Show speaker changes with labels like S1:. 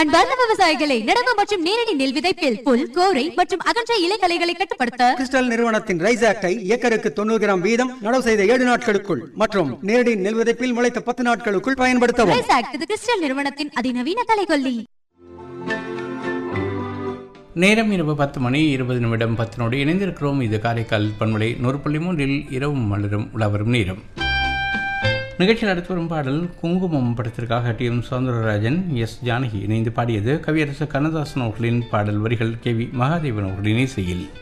S1: அன்பார்ந்த விவசாயிகளை நடவு மற்றும் நேரடி நெல் விதைப்பில் புல் கோரை மற்றும் அகன்ற இலைகளைகளை கட்டுப்படுத்த
S2: கிறிஸ்டல் நிறுவனத்தின் ரைஸ் ஆக்டை ஏக்கருக்கு தொண்ணூறு கிராம் வீதம் நடவு செய்த ஏழு நாட்களுக்குள் மற்றும் நேரடி நெல் விதைப்பில் முளைத்த பத்து நாட்களுக்குள் பயன்படுத்தவும்
S1: ரைஸ் ஆக்ட் இது கிறிஸ்டல் நிறுவனத்தின் அதிநவீன கலைகொல்லி
S3: நேரம் இரவு பத்து மணி இருபது நிமிடம் பத்து நொடி இணைந்திருக்கிறோம் இது காரைக்கால் பண்பலை நூறு புள்ளி மூன்றில் இரவும் மலரும் உலவரும் நேரம் நிகழ்ச்சியில் அடுத்து வரும் பாடல் குங்குமம் படத்திற்காக T M Soundararajan S Janaki இணைந்து பாடியது கவியரசு கண்ணதாசன் அவர்களின் பாடல் வரிகள் கே வி மகாதேவன் அவர்களின் இசையில்